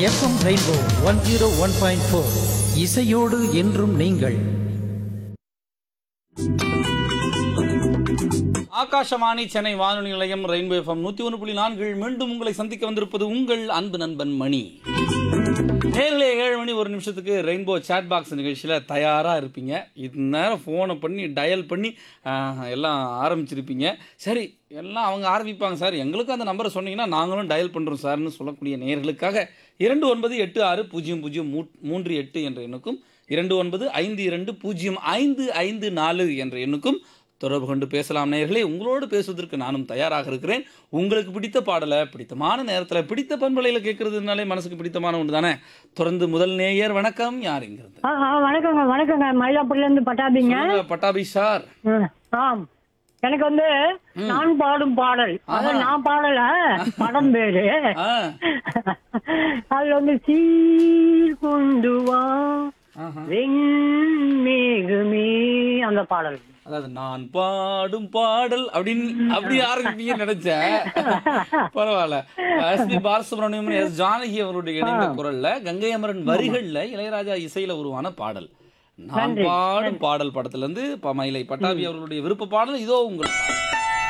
FM rainbow one zero one point four இசையோடு என்றும் நீங்கள் ஆகாஷவாணி சென்னை வானொலி நிலையம் ரெயின்போ எஃப்எம் நூத்தி ஒன்று புள்ளி நான்கில் மீண்டும் உங்களை சந்திக்க வந்திருப்பது உங்கள் அன்பு நண்பன் மணி நேரில் ஏழு மணி ஒரு நிமிஷத்துக்கு ரெயின்போ சேட் பாக்ஸ் நிகழ்ச்சியில் தயாராக இருப்பீங்க இந்நேரம் ஃபோனை பண்ணி டயல் பண்ணி ஆஹ், எல்லாம் ஆரம்பிச்சிருப்பீங்க சரி எல்லாம் அவங்க ஆரம்பிப்பாங்க சார் எங்களுக்கும் அந்த நம்பரை சொன்னீங்கன்னா நாங்களும் டயல் பண்ணுறோம் சார்னு சொல்லக்கூடிய நேயர்களுக்காக இரண்டு ஒன்பது எட்டு ஆறு பூஜ்ஜியம் பூஜ்ஜியம் மூ மூன்று எட்டு என்ற எண்ணுக்கும் இரண்டு ஒன்பது ஐந்து இரண்டு பூஜ்ஜியம் ஐந்து ஐந்து நாலு என்ற எண்ணுக்கும் தொடர்பு கொண்டு பேசலாம் நேயர்களே உங்களோடு பேசுவதற்கு நானும் தயாராக இருக்கிறேன் உங்களுக்கு பிடித்த பாடலை பிடித்தமான நேரத்தில் பிடித்த பண்பலையில் கேட்கறதுனாலே மனசுக்கு பிடித்தமான ஒன்று தானே தொடர்ந்து முதல் நேயர் வணக்கம் யார் இங்கிருந்து ஆ ஆ, வணக்கங்க வணக்கங்க மயிலாப்பூர்ல இருந்து பட்டாபிங்க சொல்லுங்க, பட்டாபி சார் ம், ஆம் எனக்கு வந்து நான் பாடும் பாடல் அதான் நான் பாடல படம் பேரு ஆ அதுல வந்து சீர் கொண்டு வா ஆஹா. வெண்மேகமே அந்த பாடல் அதாவது நான் பாடும் பாடல் அப்படின்னு அப்படி ஆரம்பிப்பீங்கன்னு நினைச்சேன் பரவாயில்ல S P Balasubrahmanyam S Janaki அவருடைய இணைந்த குரல்ல கங்கை அமரன் வரிகள்ல இளையராஜா இசையில உருவான பாடல் நான் பாடும் பாடல் படத்துல இருந்து ப- மயிலை பட்டாபி அவர்களுடைய விருப்ப பாடல் இதோ உங்களுக்கு